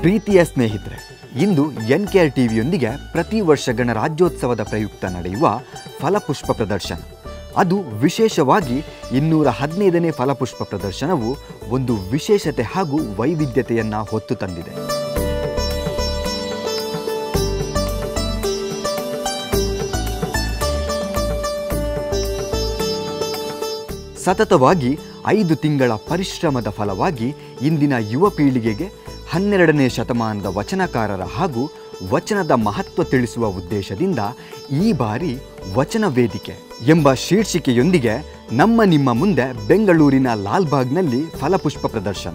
ಪ್ರೀತಿಯ ಸ್ನೇಹಿತರೆ ಇಂದು ಎನ್ ಕೆ ಆರ್ ಟಿವಿಯೊಂದಿಗೆ ಪ್ರತಿ ವರ್ಷ ಗಣರಾಜ್ಯೋತ್ಸವದ ಪ್ರಯುಕ್ತ ನಡೆಯುವ ಫಲಪುಷ್ಪ ಪ್ರದರ್ಶನ ಅದು ವಿಶೇಷವಾಗಿ ಇನ್ನೂರ ಹದಿನೈದನೇ ಫಲಪುಷ್ಪ ಪ್ರದರ್ಶನವು ಒಂದು ವಿಶೇಷತೆ ಹಾಗೂ ವೈವಿಧ್ಯತೆಯನ್ನ ಹೊತ್ತು ತಂದಿದೆ ಸತತವಾಗಿ ಐದು ತಿಂಗಳ ಪರಿಶ್ರಮದ ಫಲವಾಗಿ ಇಂದಿನ ಯುವ ಪೀಳಿಗೆಗೆ ಹನ್ನೆರಡನೇ ಶತಮಾನದ ವಚನಕಾರರ ಹಾಗೂ ವಚನದ ಮಹತ್ವ ತಿಳಿಸುವ ಉದ್ದೇಶದಿಂದ ಈ ಬಾರಿ ವಚನ ವೇದಿಕೆ ಎಂಬ ಶೀರ್ಷಿಕೆಯೊಂದಿಗೆ ನಮ್ಮ ನಿಮ್ಮ ಮುಂದೆ ಬೆಂಗಳೂರಿನ ಲಾಲ್ಬಾಗ್ನಲ್ಲಿ ಫಲಪುಷ್ಪ ಪ್ರದರ್ಶನ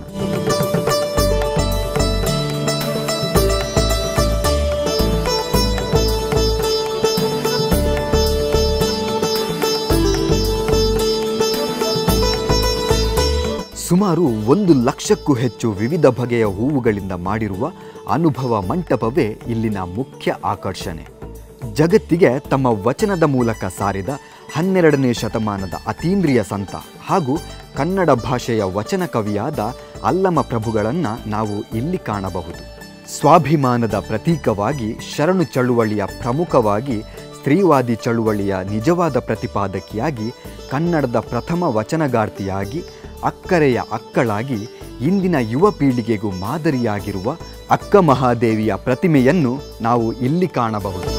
ಸುಮಾರು ಒಂದು ಲಕ್ಷಕ್ಕೂ ಹೆಚ್ಚು ವಿವಿಧ ಬಗೆಯ ಹೂವುಗಳಿಂದ ಮಾಡಿರುವ ಅನುಭವ ಮಂಟಪವೇ ಇಲ್ಲಿನ ಮುಖ್ಯ ಆಕರ್ಷಣೆ ಜಗತ್ತಿಗೆ ತಮ್ಮ ವಚನದ ಮೂಲಕ ಸಾರಿದ ಹನ್ನೆರಡನೇ ಶತಮಾನದ ಅತೀಂದ್ರಿಯ ಸಂತ ಹಾಗೂ ಕನ್ನಡ ಭಾಷೆಯ ವಚನ ಕವಿಯಾದ ಅಲ್ಲಮ ಪ್ರಭುಗಳನ್ನು ನಾವು ಇಲ್ಲಿ ಕಾಣಬಹುದು ಸ್ವಾಭಿಮಾನದ ಪ್ರತೀಕವಾಗಿ ಶರಣು ಚಳುವಳಿಯ ಪ್ರಮುಖವಾಗಿ ಸ್ತ್ರೀವಾದಿ ಚಳುವಳಿಯ ನಿಜವಾದ ಪ್ರತಿಪಾದಕಿಯಾಗಿ ಕನ್ನಡದ ಪ್ರಥಮ ವಚನಗಾರ್ತಿಯಾಗಿ ಅಕ್ಕರೆಯ ಅಕ್ಕಳಾಗಿ ಇಂದಿನ ಯುವ ಪೀಳಿಗೆಗೂ ಮಾದರಿಯಾಗಿರುವ ಅಕ್ಕ ಮಹಾದೇವಿಯ ಪ್ರತಿಮೆಯನ್ನು ನಾವು ಇಲ್ಲಿ ಕಾಣಬಹುದು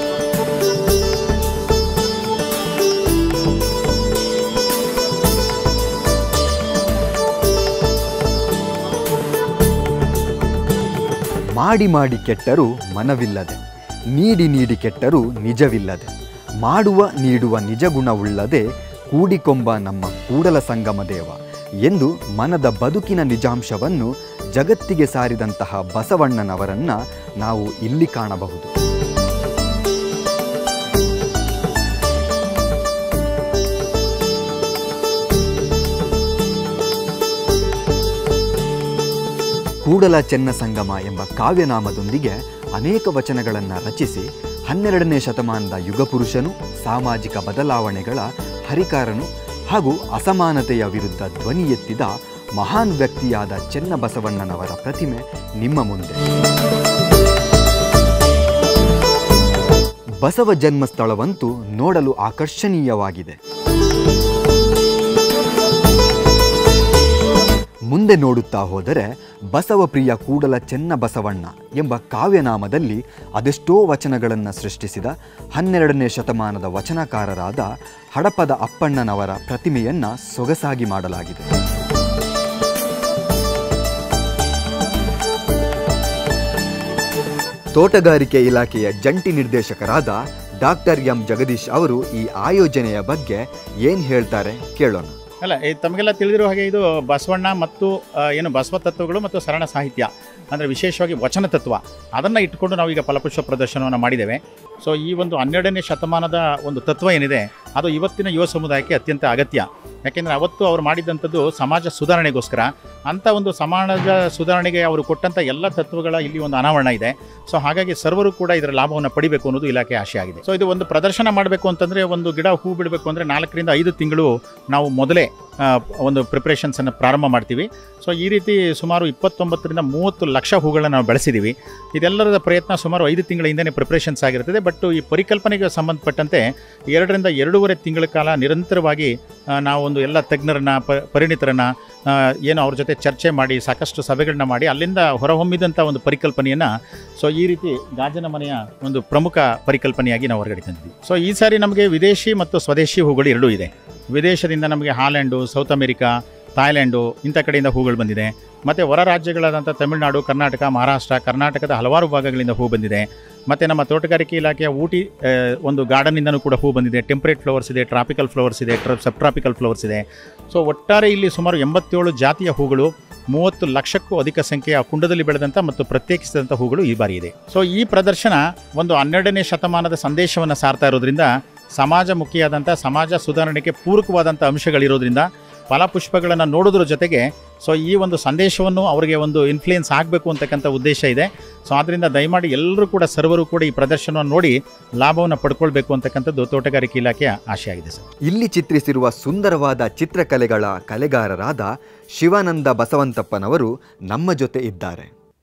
ಮಾಡಿ ಮಾಡಿ ಕೆಟ್ಟರೂ ಮನವಿಲ್ಲದೆ ನೀಡಿ ನೀಡಿ ಕೆಟ್ಟರೂ ನಿಜವಿಲ್ಲದೆ ಮಾಡುವ ನೀಡುವ ನಿಜ ಗುಣವುಳ್ಳದೆ ಕೂಡಿಕೊಂಬ ನಮ್ಮ ಕೂಡಲ ಸಂಗಮ ದೇವ ಎಂದು ಮನದ ಬದುಕಿನ ನಿಜಾಂಶವನ್ನು ಜಗತ್ತಿಗೆ ಸಾರಿದಂತಹ ಬಸವಣ್ಣನವರನ್ನ ನಾವು ಇಲ್ಲಿ ಕಾಣಬಹುದು ಕೂಡಲ ಚೆನ್ನ ಸಂಗಮ ಎಂಬ ಕಾವ್ಯನಾಮದೊಂದಿಗೆ ಅನೇಕ ವಚನಗಳನ್ನು ರಚಿಸಿ ಹನ್ನೆರಡನೇ ಶತಮಾನದ ಯುಗಪುರುಷನು ಸಾಮಾಜಿಕ ಬದಲಾವಣೆಗಳ ಹರಿಕಾರನು ಹಾಗೂ ಅಸಮಾನತೆಯ ವಿರುದ್ಧ ಧ್ವನಿ ಎತ್ತಿದ ಮಹಾನ್ ವ್ಯಕ್ತಿಯಾದ ಚೆನ್ನ ಬಸವಣ್ಣನವರ ಪ್ರತಿಮೆ ನಿಮ್ಮ ಮುಂದೆ ಬಸವ ಜನ್ಮಸ್ಥಳವಂತೂ ನೋಡಲು ಆಕರ್ಷಣೀಯವಾಗಿದೆ ಮುಂದೆ ನೋಡುತ್ತಾ ಹೋದರೆ ಬಸವಪ್ರಿಯ ಕೂಡಲ ಚೆನ್ನ ಬಸವಣ್ಣ ಎಂಬ ಕಾವ್ಯನಾಮದಲ್ಲಿ ಅದೆಷ್ಟೋ ವಚನಗಳನ್ನು ಸೃಷ್ಟಿಸಿದ ಹನ್ನೆರಡನೇ ಶತಮಾನದ ವಚನಕಾರರಾದ ಹಡಪದ ಅಪ್ಪಣ್ಣನವರ ಪ್ರತಿಮೆಯನ್ನ ಸೊಗಸಾಗಿ ಮಾಡಲಾಗಿದೆ ತೋಟಗಾರಿಕೆ ಇಲಾಖೆಯ ಜಂಟಿ ನಿರ್ದೇಶಕರಾದ ಡಾಕ್ಟರ್ ಎಂ ಜಗದೀಶ್ ಅವರು ಈ ಆಯೋಜನೆಯ ಬಗ್ಗೆ ಏನ್ ಹೇಳ್ತಾರೆ ಕೇಳೋಣ ಅಲ್ಲ ಈ ತಮಗೆಲ್ಲ ತಿಳಿದಿರೋ ಹಾಗೆ ಇದು ಬಸವಣ್ಣ ಮತ್ತು ಆ, ಏನು ಬಸವ ತತ್ವಗಳು ಮತ್ತು ಸರಳ ಸಾಹಿತ್ಯ ಅಂದರೆ ವಿಶೇಷವಾಗಿ ವಚನ ತತ್ವ ಅದನ್ನು ಇಟ್ಕೊಂಡು ನಾವು ಈಗ ಫಲಪುಷ್ಪ ಪ್ರದರ್ಶನವನ್ನು ಮಾಡಿದ್ದೇವೆ ಸೊ ಈ ಒಂದು ಹನ್ನೆರಡನೇ ಶತಮಾನದ ಒಂದು ತತ್ವ ಏನಿದೆ ಅದು ಇವತ್ತಿನ ಯುವ ಸಮುದಾಯಕ್ಕೆ ಅತ್ಯಂತ ಅಗತ್ಯ ಯಾಕೆಂದರೆ ಅವತ್ತು ಅವರು ಮಾಡಿದಂಥದ್ದು ಸಮಾಜ ಸುಧಾರಣೆಗೋಸ್ಕರ ಅಂಥ ಒಂದು ಸಮಾಜ ಸುಧಾರಣೆಗೆ ಅವರು ಕೊಟ್ಟಂಥ ಎಲ್ಲ ತತ್ವಗಳ ಇಲ್ಲಿ ಒಂದು ಅನಾವರಣ ಇದೆ ಸೊ ಹಾಗಾಗಿ ಸರ್ವರು ಕೂಡ ಇದರ ಲಾಭವನ್ನು ಪಡಿಬೇಕು ಅನ್ನೋದು ಇಲಾಖೆ ಆಶೆ ಆಗಿದೆ ಸೊ ಇದು ಒಂದು ಪ್ರದರ್ಶನ ಮಾಡಬೇಕು ಅಂತಂದರೆ ಒಂದು ಗಿಡ ಹೂ ಬಿಡಬೇಕು ಅಂದರೆ ನಾಲ್ಕರಿಂದ ಐದು ತಿಂಗಳು ನಾವು ಮೊದಲೇ ಆ, ಒಂದು ಪ್ರಿಪ್ರೇಷನ್ಸನ್ನು ಪ್ರಾರಂಭ ಮಾಡ್ತೀವಿ ಸೊ ಈ ರೀತಿ ಸುಮಾರು ಇಪ್ಪತ್ತೊಂಬತ್ತರಿಂದ ಮೂವತ್ತು ಲಕ್ಷ ಹೂಗಳನ್ನ ನಾವು ಬೆಳೆಸಿದ್ದೀವಿ ಇದೆಲ್ಲರದ ಪ್ರಯತ್ನ ಸುಮಾರು ಐದು ತಿಂಗಳ ಹಿಂದೆನೇ ಪ್ರಿಪ್ರೇಷನ್ಸ್ ಆಗಿರ್ತದೆ ಬಟ್ ಈ ಪರಿಕಲ್ಪನೆಗೆ ಸಂಬಂಧಪಟ್ಟಂತೆ ಎರಡರಿಂದ ಎರಡೂವರೆ ತಿಂಗಳ ಕಾಲ ನಿರಂತರವಾಗಿ ಆ, ನಾವು ಒಂದು ಎಲ್ಲ ತಜ್ಞರನ್ನ ಪ ಪರಿಣಿತರನ್ನ ಆ, ಏನು ಅವ್ರ ಜೊತೆ ಚರ್ಚೆ ಮಾಡಿ ಸಾಕಷ್ಟು ಸಭೆಗಳನ್ನ ಮಾಡಿ ಅಲ್ಲಿಂದ ಹೊರಹೊಮ್ಮಿದಂಥ ಒಂದು ಪರಿಕಲ್ಪನೆಯನ್ನು ಸೊ ಈ ರೀತಿ ಗಾಜನ ಮನೆಯ ಒಂದು ಪ್ರಮುಖ ಪರಿಕಲ್ಪನೆಯಾಗಿ ನಾವು ಹೊರಗಡೆ ತಂದಿದ್ವಿ ಸೊ ಈ ಸಾರಿ ನಮಗೆ ವಿದೇಶಿ ಮತ್ತು ಸ್ವದೇಶಿ ಹೂಗಳು ಎರಡೂ ಇದೆ ವಿದೇಶದಿಂದ ನಮಗೆ ಹಾಲೆಂಡು ಸೌತ್ ಅಮೆರಿಕಾ ಥಾಯ್ಲ್ಯಾಂಡು ಇಂಥ ಕಡೆಯಿಂದ ಹೂಗಳು ಬಂದಿದೆ ಮತ್ತು ಹೊರ ರಾಜ್ಯಗಳಾದಂಥ ತಮಿಳುನಾಡು ಕರ್ನಾಟಕ ಮಹಾರಾಷ್ಟ್ರ ಕರ್ನಾಟಕದ ಹಲವಾರು ಭಾಗಗಳಿಂದ ಹೂ ಬಂದಿದೆ ಮತ್ತು ನಮ್ಮ ತೋಟಗಾರಿಕೆ ಇಲಾಖೆಯ ಊಟಿ ಆ, ಒಂದು ಗಾರ್ಡನ್ನಿಂದನೂ ಕೂಡ ಹೂ ಬಂದಿದೆ ಟೆಂಪ್ರೇಟ್ ಫ್ಲವರ್ಸ್ ಇದೆ ಟ್ರಾಪಿಕಲ್ ಫ್ಲವರ್ಸ್ ಇದೆ ಟ್ರ ಸಬ್ ಟ್ರಾಪಿಕಲ್ ಫ್ಲವರ್ಸ್ ಇದೆ ಸೊ ಒಟ್ಟಾರೆ ಇಲ್ಲಿ ಸುಮಾರು ಎಂಬತ್ತೇಳು ಜಾತಿಯ ಹೂಗಳು ಮೂವತ್ತು ಲಕ್ಷಕ್ಕೂ ಅಧಿಕ ಸಂಖ್ಯೆಯ ಕುಂಡದಲ್ಲಿ ಬೆಳೆದಂಥ ಮತ್ತು ಪ್ರತ್ಯೇಕಿಸಿದಂಥ ಹೂಗಳು ಈ ಬಾರಿ ಇದೆ ಸೊ ಈ ಪ್ರದರ್ಶನ ಒಂದು ಹನ್ನೆರಡನೇ ಶತಮಾನದ ಸಂದೇಶವನ್ನು ಸಾರ್ತಾ ಇರೋದ್ರಿಂದ ಸಮಾಜಮುಖಿಯಾದಂಥ ಸಮಾಜ ಸುಧಾರಣೆಗೆ ಪೂರಕವಾದಂಥ ಅಂಶಗಳಿರೋದ್ರಿಂದ ಫಲಪುಷ್ಪಗಳನ್ನು ನೋಡೋದ್ರ ಜೊತೆಗೆ ಸೊ ಈ ಒಂದು ಸಂದೇಶವನ್ನು ಅವರಿಗೆ ಒಂದು ಇನ್ಫ್ಲೂಯೆನ್ಸ್ ಆಗಬೇಕು ಅಂತಕ್ಕಂಥ ಉದ್ದೇಶ ಇದೆ ಸೊ ಆದ್ದರಿಂದ ದಯಮಾಡಿ ಎಲ್ಲರೂ ಕೂಡ ಸರ್ವರು ಕೂಡ ಈ ಪ್ರದರ್ಶನವನ್ನು ನೋಡಿ ಲಾಭವನ್ನು ಪಡ್ಕೊಳ್ಬೇಕು ಅಂತಕ್ಕಂಥದ್ದು ತೋಟಗಾರಿಕೆ ಇಲಾಖೆಯ ಆಶೆ ಆಗಿದೆ ಸರ್ ಇಲ್ಲಿ ಚಿತ್ರಿಸಿರುವ ಸುಂದರವಾದ ಚಿತ್ರಕಲೆಗಳ ಕಲೆಗಾರರಾದ ಶಿವಾನಂದ ಬಸವಂತಪ್ಪನವರು ನಮ್ಮ ಜೊತೆ ಇದ್ದಾರೆ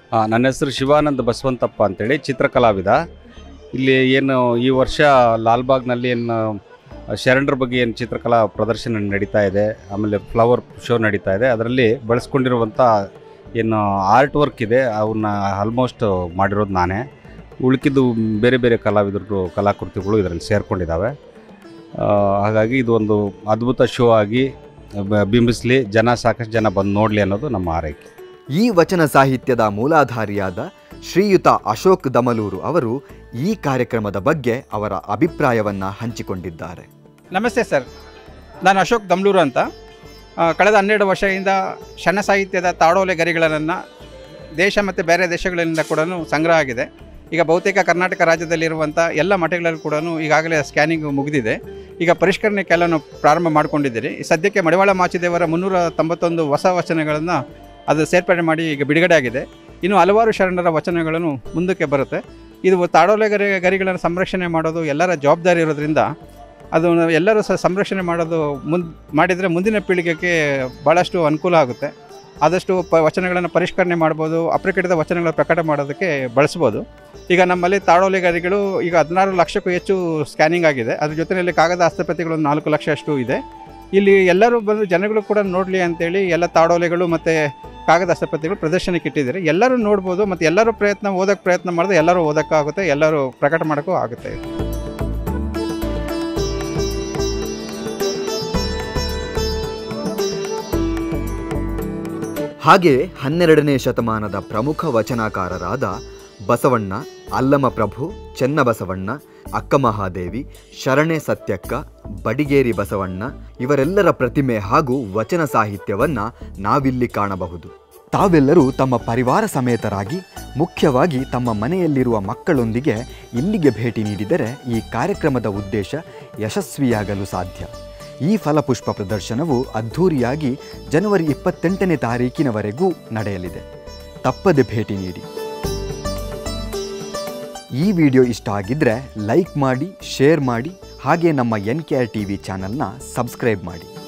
ಆ, ನನ್ನ ಹೆಸರು ಶಿವಾನಂದ ಬಸವಂತಪ್ಪ ಅಂತೇಳಿ ಚಿತ್ರಕಲಾವಿದ ಇಲ್ಲಿ ಏನು ಈ ವರ್ಷ ಲಾಲ್ಬಾಗ್ನಲ್ಲಿ ಏನು ಶರಣರ ಬಗ್ಗೆ ಏನು ಚಿತ್ರಕಲಾ ಪ್ರದರ್ಶನ ನಡೀತಾ ಇದೆ ಆಮೇಲೆ ಫ್ಲವರ್ ಶೋ ನಡೀತಾ ಇದೆ ಅದರಲ್ಲಿ ಬಳಸ್ಕೊಂಡಿರುವಂಥ ಏನು ಆರ್ಟ್ ವರ್ಕ್ ಇದೆ ಅವನ್ನ ಆಲ್ಮೋಸ್ಟ್ ಮಾಡಿರೋದು ನಾನೇ ಉಳ್ಕಿದ್ದು ಬೇರೆ ಬೇರೆ ಕಲಾವಿದರು ಕಲಾಕೃತಿಗಳು ಇದರಲ್ಲಿ ಸೇರಿಕೊಂಡಿದ್ದಾವೆ ಹಾಗಾಗಿ ಇದು ಒಂದು ಅದ್ಭುತ ಶೋ ಆಗಿ ಬ- ಬಿಂಬಿಸ್ಲಿ ಜನ ಸಾಕಷ್ಟು ಜನ ಬಂದು ನೋಡಲಿ ಅನ್ನೋದು ನಮ್ಮ ಆರೈಕೆ ಈ ವಚನ ಸಾಹಿತ್ಯದ ಮೂಲಾಧಾರಿಯಾದ ಶ್ರೀಯುತ ಅಶೋಕ್ ದಮಲೂರು ಅವರು ಈ ಕಾರ್ಯಕ್ರಮದ ಬಗ್ಗೆ ಅವರ ಅಭಿಪ್ರಾಯವನ್ನ ಹಂಚಿಕೊಂಡಿದ್ದಾರೆ ನಮಸ್ತೆ ಸರ್ ನಾನು ಅಶೋಕ್ ದಮ್ಲೂರು ಅಂತ ಆ, ಕಳೆದ ಹನ್ನೆರಡು ವರ್ಷದಿಂದ ಶಣ ಸಾಹಿತ್ಯದ ತಾಡೋಲೆ ಗರಿಗಳನ್ನು ದೇಶ ಮತ್ತು ಬೇರೆ ದೇಶಗಳಿಂದ ಕೂಡ ಸಂಗ್ರಹ ಆಗಿದೆ ಈಗ ಬಹುತೇಕ ಕರ್ನಾಟಕ ರಾಜ್ಯದಲ್ಲಿರುವಂಥ ಎಲ್ಲ ಮಠಗಳಲ್ಲಿ ಕೂಡ ಈಗಾಗಲೇ ಸ್ಕ್ಯಾನಿಂಗ್ ಮುಗಿದಿದೆ ಈಗ ಪರಿಷ್ಕರಣೆ ಕೆಲವನ್ನು ಪ್ರಾರಂಭ ಮಾಡಿಕೊಂಡಿದ್ದೀರಿ ಸದ್ಯಕ್ಕೆ ಮಡಿವಾಳ ಮಾಚಿದೇವರ ಮುನ್ನೂರ ತೊಂಬತ್ತೊಂದು ಹೊಸ ವಚನಗಳನ್ನು ಅದು ಸೇರ್ಪಡೆ ಮಾಡಿ ಈಗ ಬಿಡುಗಡೆ ಆಗಿದೆ ಇನ್ನು ಹಲವಾರು ಶರಣರ ವಚನಗಳನ್ನು ಮುಂದಕ್ಕೆ ಬರುತ್ತೆ ಇದು ತಾಡೋಲೆ ಗರಿ ಗರಿಗಳನ್ನು ಸಂರಕ್ಷಣೆ ಮಾಡೋದು ಎಲ್ಲರ ಜವಾಬ್ದಾರಿ ಇರೋದ್ರಿಂದ ಅದು ನಾವು ಎಲ್ಲರೂ ಸಹ ಸಂರಕ್ಷಣೆ ಮಾಡೋದು ಮುಂದ್ ಮಾಡಿದರೆ ಮುಂದಿನ ಪೀಳಿಗೆಗೆ ಭಾಳಷ್ಟು ಅನುಕೂಲ ಆಗುತ್ತೆ ಆದಷ್ಟು ಪ ವಚನಗಳನ್ನು ಪರಿಷ್ಕರಣೆ ಮಾಡ್ಬೋದು ಅಪ್ರಕಟಿತ ವಚನಗಳ ಪ್ರಕಟ ಮಾಡೋದಕ್ಕೆ ಬಳಸ್ಬೋದು ಈಗ ನಮ್ಮಲ್ಲಿ ತಾಳೋಲೆಗಾರಿಗಳು ಈಗ ಹದಿನಾರು ಲಕ್ಷಕ್ಕೂ ಹೆಚ್ಚು ಸ್ಕ್ಯಾನಿಂಗ್ ಆಗಿದೆ ಅದ್ರ ಜೊತೆಯಲ್ಲಿ ಕಾಗದ ಹಸ್ತಪ್ರತಿಗಳು ಒಂದು ನಾಲ್ಕು ಲಕ್ಷ ಅಷ್ಟು ಇದೆ ಇಲ್ಲಿ ಎಲ್ಲರೂ ಬಂದು ಜನಗಳು ಕೂಡ ನೋಡಲಿ ಅಂತೇಳಿ ಎಲ್ಲ ತಾಡೋಲೆಗಳು ಮತ್ತು ಕಾಗದ ಹಸ್ತಪ್ರತಿಗಳು ಪ್ರದರ್ಶನಕ್ಕೆ ಇಟ್ಟಿದ್ದಾರೆ ಎಲ್ಲರೂ ನೋಡ್ಬೋದು ಮತ್ತು ಎಲ್ಲರೂ ಪ್ರಯತ್ನ ಓದೋಕ್ಕೆ ಪ್ರಯತ್ನ ಮಾಡಿದ್ರೆ ಎಲ್ಲರೂ ಓದೋಕ್ಕಾಗುತ್ತೆ ಎಲ್ಲರೂ ಪ್ರಕಟ ಮಾಡೋಕ್ಕೂ ಆಗುತ್ತೆ ಹಾಗೆ ಹನ್ನೆರಡನೇ ಶತಮಾನದ ಪ್ರಮುಖ ವಚನಕಾರರಾದ ಬಸವಣ್ಣ ಅಲ್ಲಮಪ್ರಭು ಚೆನ್ನಬಸವಣ್ಣ ಅಕ್ಕಮಹಾದೇವಿ ಶರಣೆ ಸತ್ಯಕ್ಕ ಬಡಿಗೇರಿ ಬಸವಣ್ಣ ಇವರೆಲ್ಲರ ಪ್ರತಿಮೆ ಹಾಗೂ ವಚನ ಸಾಹಿತ್ಯವನ್ನ ನಾವಿಲ್ಲಿ ಕಾಣಬಹುದು ತಾವೆಲ್ಲರೂ ತಮ್ಮ ಪರಿವಾರ ಸಮೇತರಾಗಿ ಮುಖ್ಯವಾಗಿ ತಮ್ಮ ಮನೆಯಲ್ಲಿರುವ ಮಕ್ಕಳೊಂದಿಗೆ ಇಲ್ಲಿಗೆ ಭೇಟಿ ನೀಡಿದರೆ ಈ ಕಾರ್ಯಕ್ರಮದ ಉದ್ದೇಶ ಯಶಸ್ವಿಯಾಗಲು ಸಾಧ್ಯ ಈ ಫಲಪುಷ್ಪ ಪ್ರದರ್ಶನವು ಅದ್ಧೂರಿಯಾಗಿ ಜನವರಿ ಇಪ್ಪತ್ತೆಂಟನೇ ತಾರೀಕಿನವರೆಗೂ ನಡೆಯಲಿದೆ ತಪ್ಪದೆ ಭೇಟಿ ನೀಡಿ ಈ ವಿಡಿಯೋ ಇಷ್ಟ ಆಗಿದ್ರೆ ಲೈಕ್ ಮಾಡಿ ಶೇರ್ ಮಾಡಿ ಹಾಗೆ ನಮ್ಮ N K R T V ಚಾನಲ್ನ ಸಬ್ಸ್ಕ್ರೈಬ್ ಮಾಡಿ